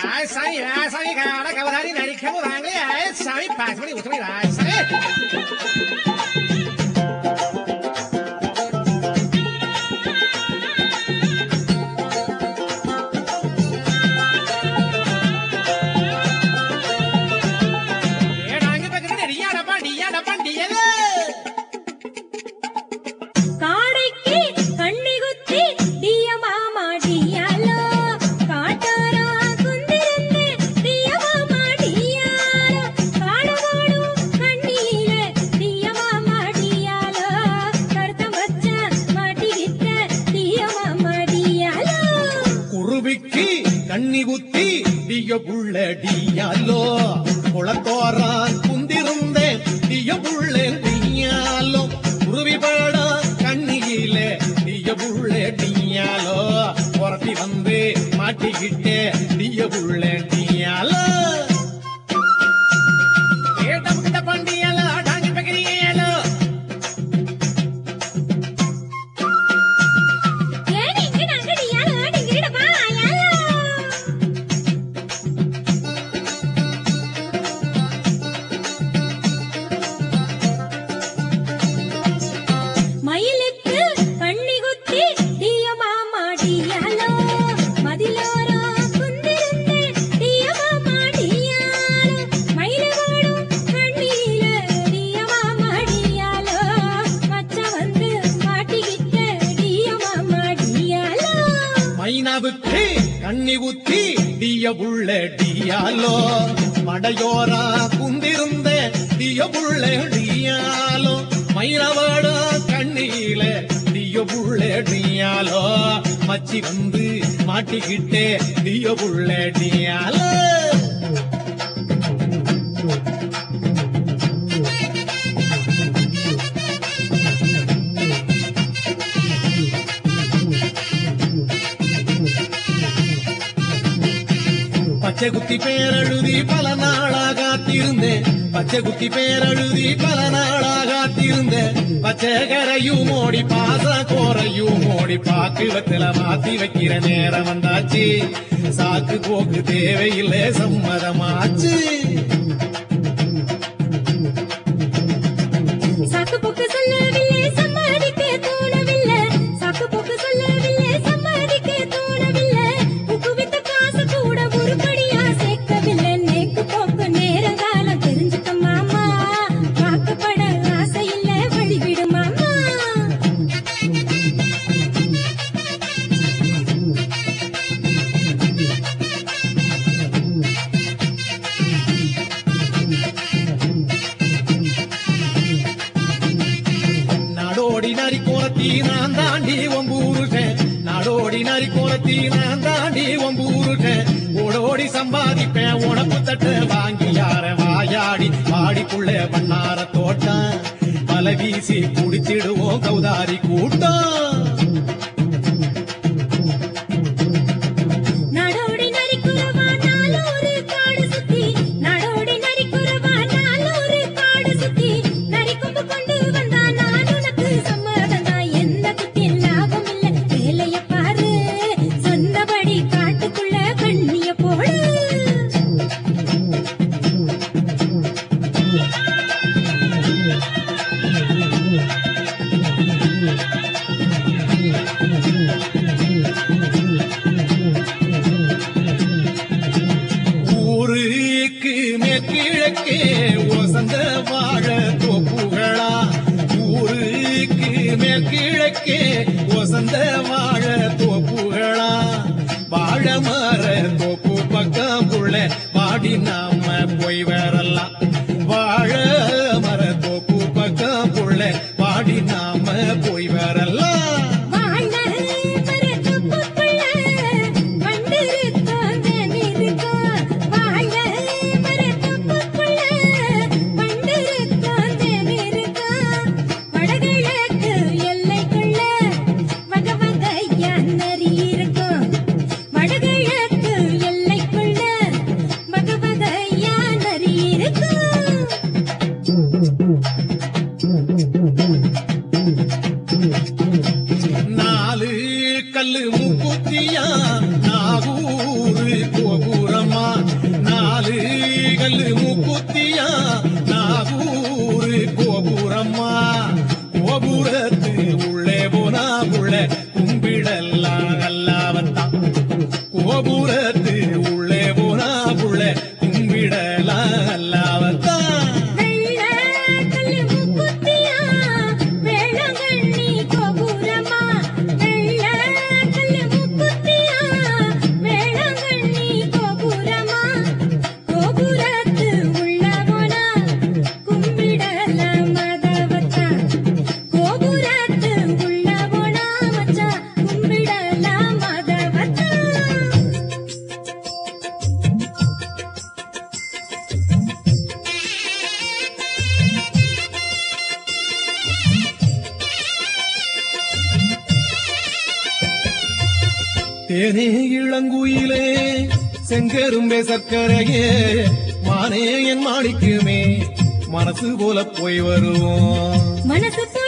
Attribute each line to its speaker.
Speaker 1: 来，三爷，三爷看，那看不看你那里看不看你？哎，上一半什么的，我什么的来，三爷。
Speaker 2: காடைக்கு கண்ணி குத்தி டிய மாமா டியாலோ காட்டாரா குந்திருந்து டிய மாமா டியாலோ காடவோடும் கண்ணியில டிய மாமா டியாலோ கருத்த மச்சான் மாட்டிக்கிட்ட டிய மாமா டியாலோ
Speaker 1: குருவிக்கு கண்ணி குத்தி டிய புள்ள டியாலோ குளத்தோரான் குந்திருந்த டிய புள்ள டியாலோ குருவி படா கண்ணியில டிய புள்ள டியாலோ புறத்தி வந்து மாட்டிக்கிட்டே டிய புள்ள டியாலோ ஏட்டமுக்கிட்ட பண்டியலோ டாங்கி பக்கிரியலோ
Speaker 2: ஏடி இங்க நாங்க டியாலோ டிங்கிட பாயாலோ மயிலுக்கு கண்ணி குத்தி டிய மாமா டியாலோ மதிலோரோ குந்திருந்து டிய மாமா டியாலோ மயிலோடும் கண்ணியில டிய மாமா டியாலோ மச்ச வந்து மாட்டிக்கிட்ட டிய மாமா டியாலோ
Speaker 1: மைனாவுக்கு கண்ணி ஊத்தி டிய புள்ள டியாலோ மடையோரா குந்திருந்த டிய புள்ள டியாலோ மைனவாடா கண்ணியில டிய புள்ள டியாலோ மச்சி வந்து மாட்டிக்கிட்டே டிய புள்ள டியாலோ பச்சை குத்தி பேரழுதி பல நாளா காத்திருந்தேன் பச்சை குத்தி பேரழுதி பல நாளா காத்திருந்தேன் பச்சை கரையும் ஓடி பாச கோரையும் ஓடி பாக்குவத்துல மாத்தி வைக்கிற நேரம் வந்தாச்சு சாக்கு போக்கு தேவையில்லை சம்மதமாச்சு
Speaker 2: சாக்கு போக்கு சொல்லவில்லை சம்பாதிக்க தோணவில்லை சாக்கு போக்கு சொல்லவில்லை சம்பாதிக்க தோணவில்லை உக்குவித்த காசு கூட உருப்படியா சேர்க்கவில்லை நேக்கு போக்கு நேரங்காலம் தெரிஞ்சுக்க மாமா வாக்குப்பட ஆசை இல்ல வழிவிடு மாமா
Speaker 1: நாடோடி நரி கோலத்தி நான் தாண்டி ஒம்பூருட்டேன் நாடோடி நரி கோலத்தி நான் தாண்டி ஒம்பூருட்டேன் ஓடோடி சம்பாதிப்பேன் உனக்கு தட்டு வாங்கி யார வாயாடி வாடிக்குள்ள பண்ணார தோட்டம் பல வீசி குடிச்சிடுவோம் கௌதாரி கூட்டம்
Speaker 2: நாடோடி நரிக்குறவா நாலூரு காடு சுத்தி நாடோடி நரிக்குறவா நாலூரு காடு சுத்தி நரிக்கொம்பு கொண்டு வந்தா நான் உனக்கு சம்மதம் தான் எந்த குத்தி லாபம் இல்ல வேலைய பாரு சொந்தபடி காட்டுக்குள்ள கண்ணிய போடு
Speaker 1: ஊருக்கு மேற்கிழக்கே ஒசந்த வாழ தோப்புகளா ஊருக்கு மேற்கிழக்கே ஒசந்த வாழ தோப்புகளா வாழ மர தோப்பு பக்கம் புள்ள பாடி நாம போய் வரலாம் வாழ மர தோப்பு பக்கம் புள்ள பாடி நாம போய் வரலாம்
Speaker 2: வாழ மரத்துப்புக்குள்ள வண்டிருக்கோம் தேனிருக்கோம் வாழ மரத்துப்புக்குள்ள வண்டிருக்கோம் தேனிருக்கோம் வடகிழக்கு எல்லைக்குள்ள வக வகையா நரி இருக்கும் வடகிழக்கு எல்லைக்குள்ள வக வகையா நரி இருக்கும்
Speaker 1: நாலு கல்லு முக்குத்தியா நாகூரு கோபுரம்மா நாலு கல்லு முக்குத்தியா நாகூரு கோபுரம்மா கோபுரத்து உள்ளே போனா உள்ள கும்பிடலாம் அல்லாவத்தான் கோபுரத்து உள்ளே போனா உள்ள கும்பிடலாம் அல்லாவத்தான்
Speaker 2: வெள்ள கல்லு முக்குத்தியா வேளாங்கண்ணி கோபுரமா வெள்ள கல்லு முக்குத்தியா வேளாங்கண்ணி கோபுரமா கோபுரத்து உள்ள போனா கும்பிடலாம் மதவத்தா கோபுரத்து உள்ள போனா மச்சா கும்பிடலாம் மதவத்தா
Speaker 1: தேனே இளங்குயிலே செங்கரும்பே சர்க்கரையே மானே என் மாணிக்குமே மனசு போல போய் வருவோம்
Speaker 2: மனசு